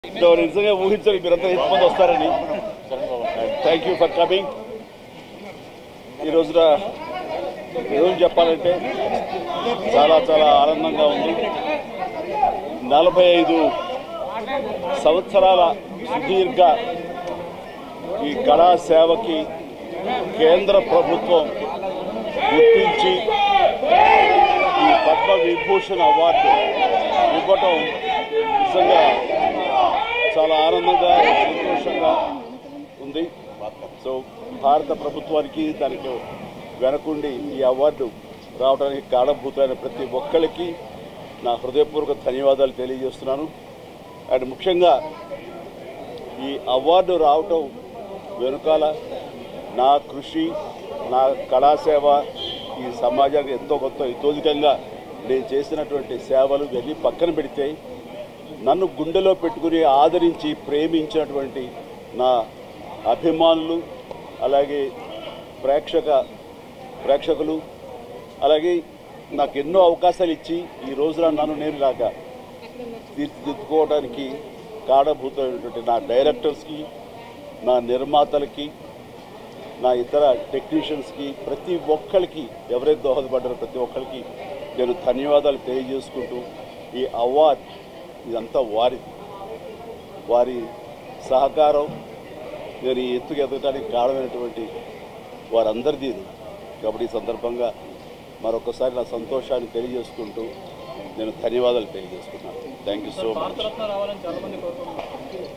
So నిజంగా ఊహించరు మీరంతా ఎంతమంది వస్తారని థ్యాంక్ యూ ఫర్ కమింగ్ ఈ రోజున ఏం చెప్పాలంటే చాలా చాలా ఆనందంగా ఉంది నలభై ఐదు సంవత్సరాల సుదీర్ఘ ఈ కళా సేవకి కేంద్ర ప్రభుత్వం గుర్తించి ఈ పద్మ విభూషణ్ అవార్డు ఇవ్వటం నిజంగా చాలా ఆనందంగా సంతోషంగా ఉంది సో భారత ప్రభుత్వానికి దానికి వెనకుండి ఈ అవార్డు రావడానికి కారణభూతులైన ప్రతి ఒక్కరికి నా హృదయపూర్వక ధన్యవాదాలు తెలియజేస్తున్నాను అండ్ ముఖ్యంగా ఈ అవార్డు రావటం వెనుకాల నా కృషి నా కళాసేవ ఈ సమాజానికి ఎంతో కొంత ఇతోధికంగా నేను చేసినటువంటి సేవలు ఇవన్నీ పక్కన పెడితే నన్ను గుండెలో పెట్టుకుని ఆదరించి ప్రేమించినటువంటి నా అభిమానులు అలాగే ప్రేక్షక ప్రేక్షకులు అలాగే నాకు ఎన్నో అవకాశాలు ఇచ్చి ఈ రోజున నన్ను నేను లాగా తీర్చిదిద్దుకోవడానికి కారణభూతమైనటువంటి నా డైరెక్టర్స్కి నా నిర్మాతలకి నా ఇతర టెక్నీషియన్స్కి ప్రతి ఒక్కరికి ఎవరైతే దోహదపడ్డారో ప్రతి ఒక్కరికి నేను ధన్యవాదాలు తెలియజేసుకుంటూ ఈ అవార్డ్ ఇదంతా వారిది వారి సహకారం నేను ఈ ఎత్తుకు ఎదగడానికి కారణమైనటువంటి వారందరిది ఇది కాబట్టి ఈ సందర్భంగా మరొకసారి నా సంతోషాన్ని తెలియజేసుకుంటూ నేను ధన్యవాదాలు తెలియజేసుకున్నాను thank you so much Bharat Ratna రావాలని చాలా మంది కోరుకుంటున్నారు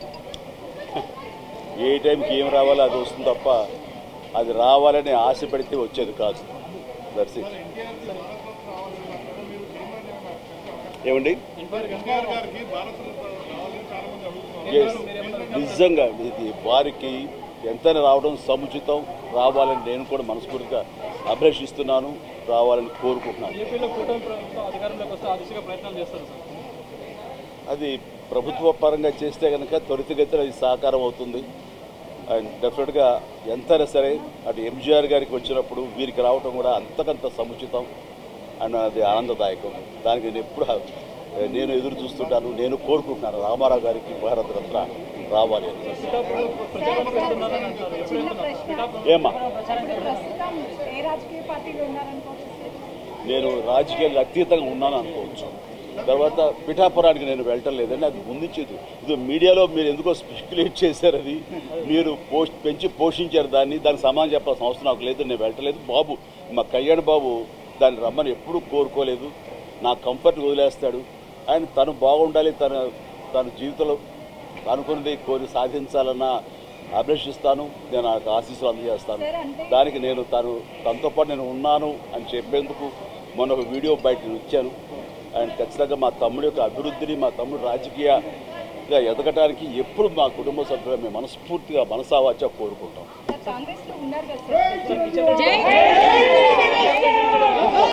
ఏ టైంకి ఏం రావాలో అది వస్తుంది తప్ప అది రావాలని ఆశ పెడితే వచ్చేది కాదు దట్స్ ఇట్ ఏమండి Yes. నిజంగా ఇది వారికి ఎంతైనా రావడం సముచితం రావాలని నేను కూడా మనస్ఫూర్తిగా అభిలషిస్తున్నాను రావాలని కోరుకుంటున్నాను ఏపీలో కూటమి ప్రభుత్వం అధికారంలోకి వస్తే ఆ దిశగా ప్రయత్నాలు చేస్తారు సార్ అది ప్రభుత్వ పరంగా చేస్తే కనుక త్వరితగతిన అది సహకారం అవుతుంది అండ్ డెఫినెట్గా ఎంతైనా సరే అటు ఎంజీఆర్ గారికి వచ్చినప్పుడు వీరికి రావటం కూడా అంతకంత సముచితం అండ్ అది ఆనందదాయకం దానికి నేను ఎప్పుడు నేను ఎదురు చూస్తుంటాను నేను కోరుకుంటున్నాను రామారావు గారికి భారత రత్న రావాలి అని పిఠాపురం ప్రచారం పెడుతున్నారని అంటారు ఎప్పుడు చిన్న వెళ్తున్నారు ప్రశ్న పిఠాపురం ఏమా ఇప్పుడు ప్రస్తుతం ఏ రాజకీయ పార్టీలో ఉన్నారనుకోవచ్చు సార్? నేను రాజకీయాలకు అతీతంగా ఉన్నాను అనుకోవచ్చు తర్వాత పిఠాపురానికి నేను వెళ్ళటం లేదండి అది ముందుంచేది ఇది మీడియాలో మీరు ఎందుకో స్పెక్యులేట్ చేశారు అది మీరు పోస్ట్ పెంచి పోషించారు దాన్ని దానికి సమాధానం చెప్పాల్సిన అవసరం నాకు లేదు నేను వెళ్ళటలేదు బాబు మా కళ్యాణ్ బాబు దాన్ని రమ్మని ఎప్పుడూ కోరుకోలేదు నా కంఫర్ట్ వదిలేస్తాడు ఆయన తను బాగుండాలి తన తన జీవితంలో అనుకున్నది కోరి సాధించాలన్న అభిలషిస్తాను నేను నాకు ఆశీస్సులు అందజేస్తాను సార్, అంటే- దానికి నేను తను తనతో పాటు నేను ఉన్నాను అని చెప్పేందుకు మొన్న ఒక వీడియో బయట ఇచ్చాను అండ్ ఖచ్చితంగా మా తమ్ముడి యొక్క అభివృద్ధిని మా తమ్ముడు రాజకీయంగా ఎదగడానికి ఎప్పుడు మా కుటుంబ సభ్యులు మేము మనస్ఫూర్తిగా మనసావాచ కోరుకుంటాం సార్ కాంగ్రెస్ లో ఉన్నారు కదా సార్ జై